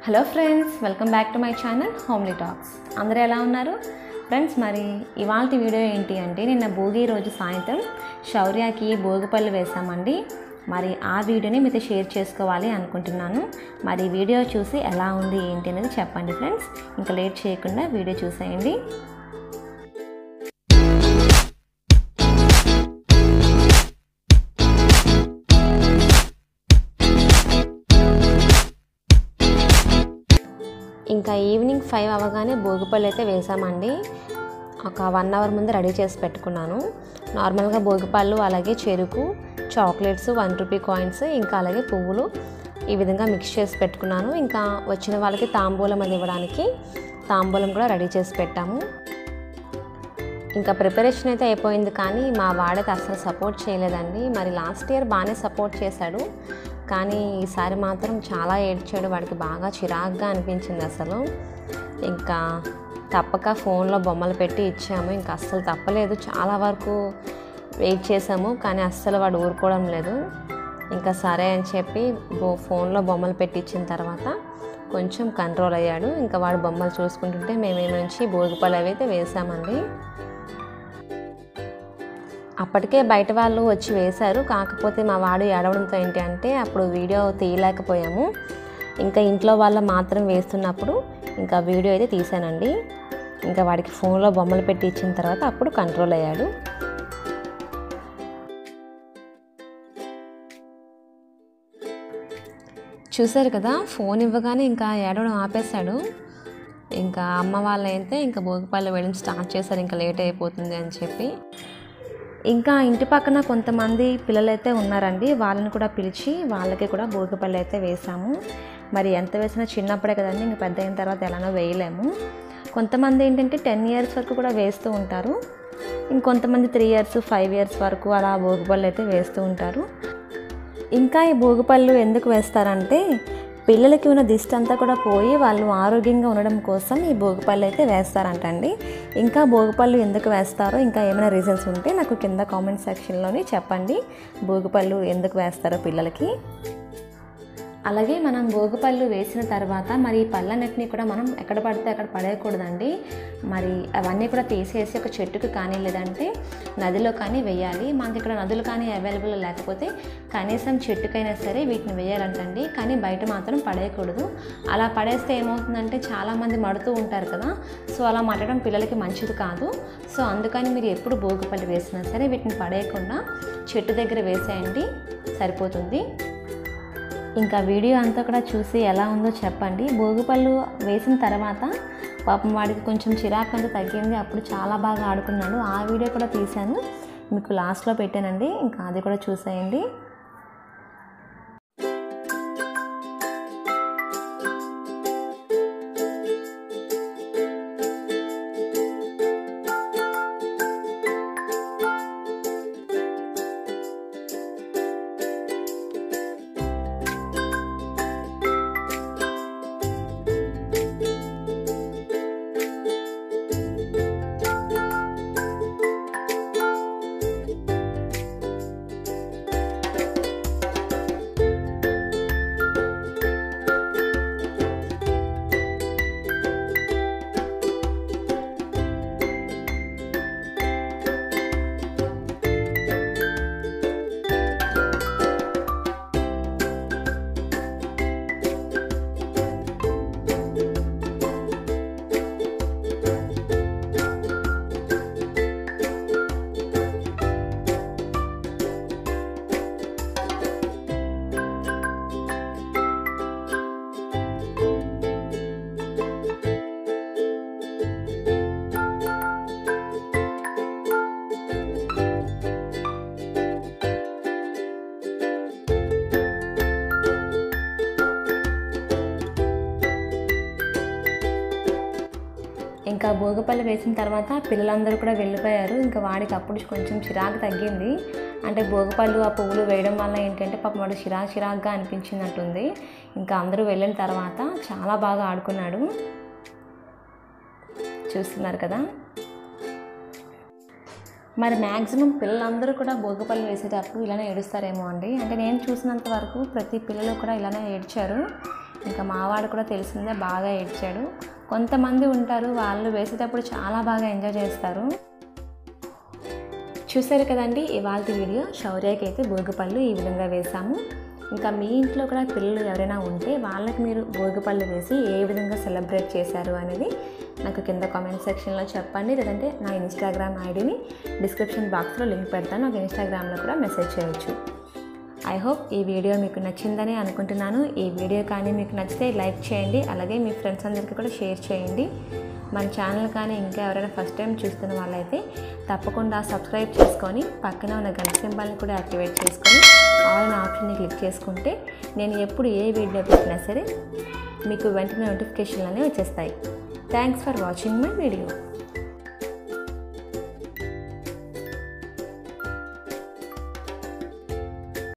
hello friends welcome back to my channel homely talks అందరూ ఎలా ఉన్నారు ఫ్రెండ్స్ మరి ఇవాళ వీడియో ఏంటి అంటే నిన్న భోగి రోజు సాయంత్రం శౌర్యకి భోగిపళ్ళు వేసామండి మరి ఆ వీడియోని మీతో షేర్ చేసుకోవాలి అనుకుంటున్నాను మరి వీడియో చూసి ఎలా ఉంది ఏంటి అనేది చెప్పండి ఫ్రెండ్స్ ఇంకా లేట్ చేయకుండా వీడియో చూసేయండి ఇంకా ఈవినింగ్ ఫైవ్ అవ్వగానే భోగిపళ్ళు అయితే వేసామండి ఒక వన్ అవర్ ముందు రెడీ చేసి పెట్టుకున్నాను నార్మల్గా భోగిపళ్ళు అలాగే చెరుకు చాక్లెట్స్ వన్ రూపీ కాయిన్స్ ఇంకా అలాగే పువ్వులు ఈ విధంగా మిక్స్ చేసి పెట్టుకున్నాను ఇంకా వచ్చిన వాళ్ళకి తాంబూలం అది ఇవ్వడానికి తాంబూలం కూడా రెడీ చేసి పెట్టాము ఇంకా ప్రిపరేషన్ అయితే అయిపోయింది కానీ మా వాడైతే అసలు సపోర్ట్ చేయలేదండి మరి లాస్ట్ ఇయర్ బాగానే సపోర్ట్ చేశాడు కానీ ఈసారి మాత్రం చాలా ఏడ్చాడు వాడికి బాగా చిరాగ్గా అనిపించింది అసలు ఇంకా తప్పక ఫోన్లో బొమ్మలు పెట్టి ఇచ్చాము ఇంకా అస్సలు తప్పలేదు చాలా వరకు వెయిట్ చేసాము కానీ అస్సలు వాడు ఊరుకోవడం లేదు ఇంకా సరే అని చెప్పి బో ఫోన్లో బొమ్మలు పెట్టి ఇచ్చిన తర్వాత కొంచెం కంట్రోల్ అయ్యాడు ఇంకా వాడు బొమ్మలు చూసుకుంటుంటే మేమేమి నుంచి భోగిపళ్ళు అవి అయితే వేసామండి అప్పటికే బయట వాళ్ళు వచ్చి వేశారు కాకపోతే మా వాడు ఏడవడంతో ఏంటి అంటే అప్పుడు వీడియో తీయలేకపోయాము ఇంకా ఇంట్లో వాళ్ళ మాత్రం వేస్తున్నప్పుడు ఇంకా వీడియో అయితే తీసానండి ఇంకా వాడికి ఫోన్లో బొమ్మలు పెట్టి ఇచ్చిన తర్వాత అప్పుడు కంట్రోల్ అయ్యాడు చూసారు కదా ఫోన్ ఇవ్వగానే ఇంకా ఏడవడం ఆపేశాడు ఇంకా అమ్మ వాళ్ళైతే ఇంకా భోగిపల్లి వెళ్ళి స్టార్ట్ చేశారు ఇంకా లేట్ అయిపోతుంది అని చెప్పి ఇంకా ఇంటి పక్కన కొంతమంది పిల్లలైతే ఉన్నారండి వాళ్ళని కూడా పిలిచి వాళ్ళకి కూడా భోగిపళ్ళు అయితే వేసాము మరి ఎంత వేసినా చిన్నప్పుడే కదండి ఇంకా పెద్ద అయిన తర్వాత ఎలానో వేయలేము కొంతమంది ఏంటంటే టెన్ ఇయర్స్ వరకు కూడా వేస్తూ ఉంటారు ఇంకొంతమంది త్రీ ఇయర్స్ ఫైవ్ ఇయర్స్ వరకు అలా భోగిపళ్ళు అయితే వేస్తూ ఉంటారు ఇంకా ఈ భోగిపళ్ళు ఎందుకు వేస్తారంటే పిల్లలకి ఉన్న దిష్టి అంతా కూడా పోయి వాళ్ళు ఆరోగ్యంగా ఉండడం కోసం ఈ భోగిపళ్ళు అయితే వేస్తారంటండి ఇంకా భోగిపళ్ళు ఎందుకు వేస్తారో ఇంకా ఏమైనా రీజన్స్ ఉంటే నాకు కింద కామెంట్ సెక్షన్లోని చెప్పండి భోగిపళ్ళు ఎందుకు వేస్తారో పిల్లలకి అలాగే మనం భోగిపళ్ళు వేసిన తర్వాత మరి ఈ పళ్ళన్నిటిని కూడా మనం ఎక్కడ పడితే అక్కడ పడేయకూడదండి మరి అవన్నీ కూడా తీసేసి ఒక చెట్టుకు కానీ లేదంటే నదిలో కానీ వేయాలి మనకి ఇక్కడ నదులు కానీ అవైలబుల్ లేకపోతే కనీసం చెట్టుకైనా సరే వీటిని వేయాలంటండి కానీ బయట మాత్రం పడేయకూడదు అలా పడేస్తే ఏమవుతుందంటే చాలామంది మడుతూ ఉంటారు కదా సో అలా మట్టడం పిల్లలకి మంచిది కాదు సో అందుకని మీరు ఎప్పుడు భోగిపళ్ళు వేసినా సరే వీటిని పడేయకుండా చెట్టు దగ్గర వేసేయండి సరిపోతుంది ఇంకా వీడియో అంతా కూడా చూసి ఎలా ఉందో చెప్పండి భోగిపళ్ళు వేసిన తర్వాత పాపం వాడికి కొంచెం చిరాకు అంతా తగ్గింది అప్పుడు చాలా బాగా ఆడుకున్నాడు ఆ వీడియో కూడా తీశాను మీకు లాస్ట్లో పెట్టానండి ఇంకా అది కూడా చూసేయండి ఇంకా భోగపల్లి వేసిన తర్వాత పిల్లలందరూ కూడా వెళ్ళిపోయారు ఇంకా వాడికి అప్పుడు కొంచెం చిరాకు తగ్గింది అంటే భోగపళ్ళు ఆ పువ్వులు వేయడం వల్ల ఏంటంటే పాపం వాడు చిరాకు చిరాకుగా అనిపించినట్టుంది ఇంకా అందరూ వెళ్ళిన తర్వాత చాలా బాగా ఆడుకున్నాడు చూస్తున్నారు కదా మరి మ్యాక్సిమం పిల్లలందరూ కూడా భోగిపళ్ళు వేసేటప్పుడు ఇలానే ఏడుస్తారేమో అండి అంటే నేను చూసినంత వరకు ప్రతి పిల్లలు కూడా ఇలానే ఏడ్చారు ఇంకా మావాడు కూడా తెలిసిందే బాగా ఏడ్చాడు కొంతమంది ఉంటారు వాళ్ళు వేసేటప్పుడు చాలా బాగా ఎంజాయ్ చేస్తారు చూసారు కదండి ఇవాళ వీడియో శౌర్యకి అయితే భోగిపళ్ళు ఈ విధంగా వేసాము ఇంకా మీ ఇంట్లో కూడా పిల్లలు ఎవరైనా ఉంటే వాళ్ళకి మీరు భోగిపళ్ళు వేసి ఏ విధంగా సెలబ్రేట్ చేశారు అనేది నాకు కింద కామెంట్ సెక్షన్లో చెప్పండి లేదంటే నా ఇన్స్టాగ్రామ్ ఐడిని డిస్క్రిప్షన్ బాక్స్లో లింక్ పెడతాను నాకు ఇన్స్టాగ్రామ్లో కూడా మెసేజ్ చేయొచ్చు ఐ హోప్ ఈ వీడియో మీకు నచ్చిందని అనుకుంటున్నాను ఈ వీడియో కానీ మీకు నచ్చితే లైక్ చేయండి అలాగే మీ ఫ్రెండ్స్ అందరికీ కూడా షేర్ చేయండి మన ఛానల్ కానీ ఇంకా ఎవరైనా ఫస్ట్ టైం చూస్తున్న వాళ్ళైతే తప్పకుండా సబ్స్క్రైబ్ చేసుకొని పక్కన ఉన్న గంట సింబల్ని కూడా యాక్టివేట్ చేసుకొని ఆల్ అనే ఆప్షన్ని క్లిక్ చేసుకుంటే నేను ఎప్పుడు ఏ వీడియో పెట్టినా సరే మీకు వెంటనే నోటిఫికేషన్లు అనేవి వచ్చేస్తాయి thanks for watching my video